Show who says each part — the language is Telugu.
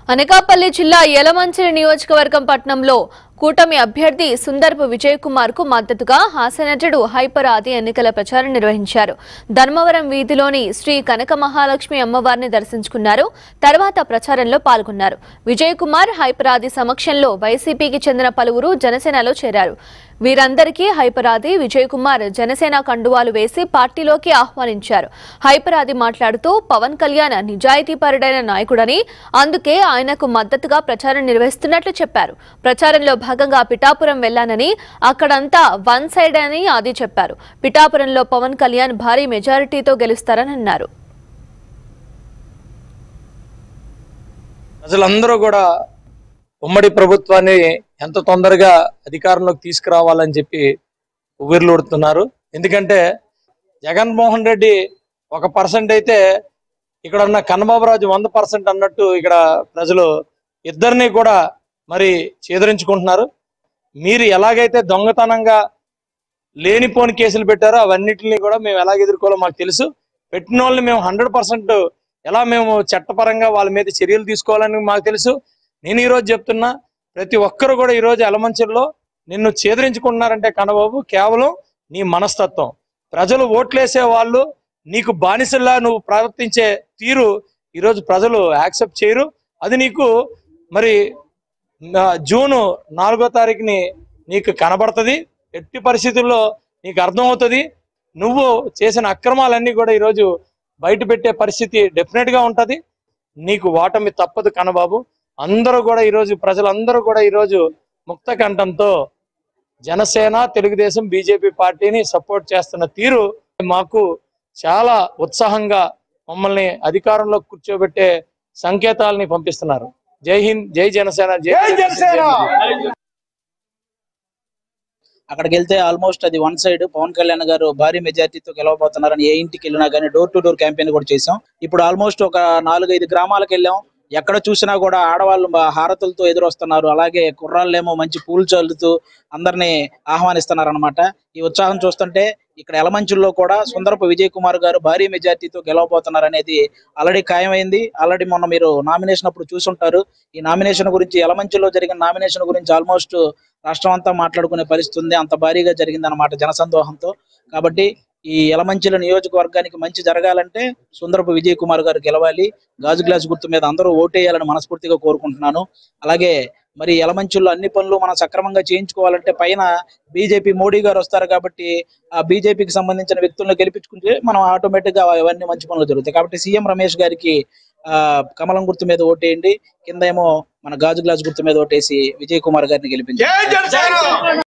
Speaker 1: అనకాపల్లి జిల్లా యలమంచిలి నియోజకవర్గం పట్టణంలో కూటమి అభ్యర్థి సుందర్పు విజయ్ కుమార్ కు మద్దతుగా హాస్యనటుడు హైపర్ ఆది ఎన్నికల ప్రచారం నిర్వహించారు ధర్మవరం వీధిలోని శ్రీ కనక మహాలక్ష్మి అమ్మవారిని దర్శించుకున్నారు తర్వాత ప్రచారంలో పాల్గొన్నారు విజయ్ కుమార్ హైపర్ ఆది సమక్షంలో వైసీపీకి చెందిన పలువురు జనసేనలో చేరారు వీరందరికీ హైపరాది విజయ్ కుమార్ జనసేన కండువాలు వేసి పార్టీలోకి ఆహ్వానించారు హైపరాది మాట్లాడుతూ పవన్ కళ్యాణ్ నిజాయితీపరుడైన నాయకుడని అందుకే ఆయనకు మద్దతుగా ప్రచారం నిర్వహిస్తున్నట్లు చెప్పారు ప్రచారంలో భాగంగా పిఠాపురం వెళ్లానని అక్కడంతా వన్ సైడ్ అని ఆది చెప్పారు పిఠాపురంలో పవన్ కళ్యాణ్ భారీ మెజారిటీతో గెలుస్తారని అన్నారు
Speaker 2: ప్రజలందరూ కూడా ఉమ్మడి ప్రభుత్వాన్ని ఎంత తొందరగా అధికారంలోకి తీసుకురావాలని చెప్పి ఉవ్విర్లూడుతున్నారు ఎందుకంటే జగన్మోహన్ రెడ్డి ఒక పర్సెంట్ అయితే ఇక్కడ ఉన్న కన్నబాబురాజు వంద పర్సెంట్ అన్నట్టు ఇక్కడ ప్రజలు ఇద్దరిని కూడా మరి చేదరించుకుంటున్నారు మీరు ఎలాగైతే దొంగతనంగా లేనిపోని కేసులు పెట్టారో అవన్నిటిని కూడా మేము ఎలాగ ఎదుర్కోవాలో మాకు తెలుసు పెట్టిన వాళ్ళని మేము హండ్రెడ్ పర్సెంట్ ఎలా మేము చట్టపరంగా వాళ్ళ మీద చర్యలు తీసుకోవాలని మాకు తెలుసు నేను ఈరోజు చెప్తున్నా ప్రతి ఒక్కరు కూడా ఈరోజు ఎలమంచిలో నిన్ను చేదరించుకుంటున్నారంటే కన్నబాబు కేవలం నీ మనస్తత్వం ప్రజలు ఓట్లేసే వాళ్ళు నీకు బానిసల్లా నువ్వు ప్రవర్తించే తీరు ఈరోజు ప్రజలు యాక్సెప్ట్ చేయరు అది నీకు మరి ఆ, జూను నాలుగో తారీఖుని నీకు కనబడుతుంది ఎట్టి పరిస్థితుల్లో నీకు అర్థమవుతుంది నువ్వు చేసిన అక్రమాలన్నీ కూడా ఈరోజు బయట పెట్టే పరిస్థితి డెఫినెట్ గా ఉంటది నీకు ఓటమి తప్పదు కన్నబాబు అందరూ కూడా ఈరోజు ప్రజలందరూ కూడా ఈరోజు ముక్త కంఠంతో జనసేన తెలుగుదేశం బీజేపీ పార్టీని సపోర్ట్ చేస్తున్న తీరు మాకు చాలా ఉత్సాహంగా మమ్మల్ని అధికారంలో కూర్చోబెట్టే సంకేతాలని పంపిస్తున్నారు జై హింద్ జై జనసేన జై జనసేన
Speaker 3: అక్కడికి వెళ్తే ఆల్మోస్ట్ అది వన్ సైడ్ పవన్ కళ్యాణ్ గారు భారీ మెజార్టీతో గెలవబోతున్నారని ఏ ఇంటికి వెళ్ళినా కానీ డోర్ టు డోర్ క్యాంపెయిన్ కూడా చేసాం ఇప్పుడు ఆల్మోస్ట్ ఒక నాలుగైదు గ్రామాలకు వెళ్ళాం ఎక్కడ చూసినా కూడా ఆడవాళ్ళు మా హారతులతో ఎదురొస్తున్నారు అలాగే కుర్రాళ్ళేమో మంచి పూలు చల్లుతూ అందరినీ ఆహ్వానిస్తున్నారు అనమాట ఈ ఉత్సాహం చూస్తుంటే ఇక్కడ ఎలమంచుల్లో కూడా సుందరపు విజయ్ కుమార్ గారు భారీ మెజార్టీతో గెలవబోతున్నారు అనేది ఆల్రెడీ ఖాయమైంది ఆల్రెడీ మొన్న మీరు నామినేషన్ అప్పుడు చూసుంటారు ఈ నామినేషన్ గురించి ఎలమంచుల్లో జరిగిన నామినేషన్ గురించి ఆల్మోస్ట్ రాష్ట్రం అంతా మాట్లాడుకునే పరిస్థితి ఉంది అంత భారీగా జరిగింది అనమాట జనసందోహంతో కాబట్టి ఈ యలమంచిల నియోజకవర్గానికి మంచి జరగాలంటే సుందరపు విజయ్ కుమార్ గారు గెలవాలి గాజు గ్లాస్ గుర్తు మీద అందరూ ఓటేయాలని మనస్ఫూర్తిగా కోరుకుంటున్నాను అలాగే మరి యలమంచుల్లో అన్ని పనులు మనం సక్రమంగా చేయించుకోవాలంటే పైన బీజేపీ మోడీ గారు వస్తారు కాబట్టి ఆ బీజేపీకి సంబంధించిన వ్యక్తులను గెలిపించుకుంటే మనం ఆటోమేటిక్ గా అవన్నీ మంచి పనులు జరుగుతాయి కాబట్టి సీఎం రమేష్ గారికి ఆ కమలం గుర్తు మీద ఓటేయండి కింద ఏమో మన గాజు గ్లాస్ గుర్తు మీద ఓటేసి విజయ్ కుమార్ గారిని గెలిపించారు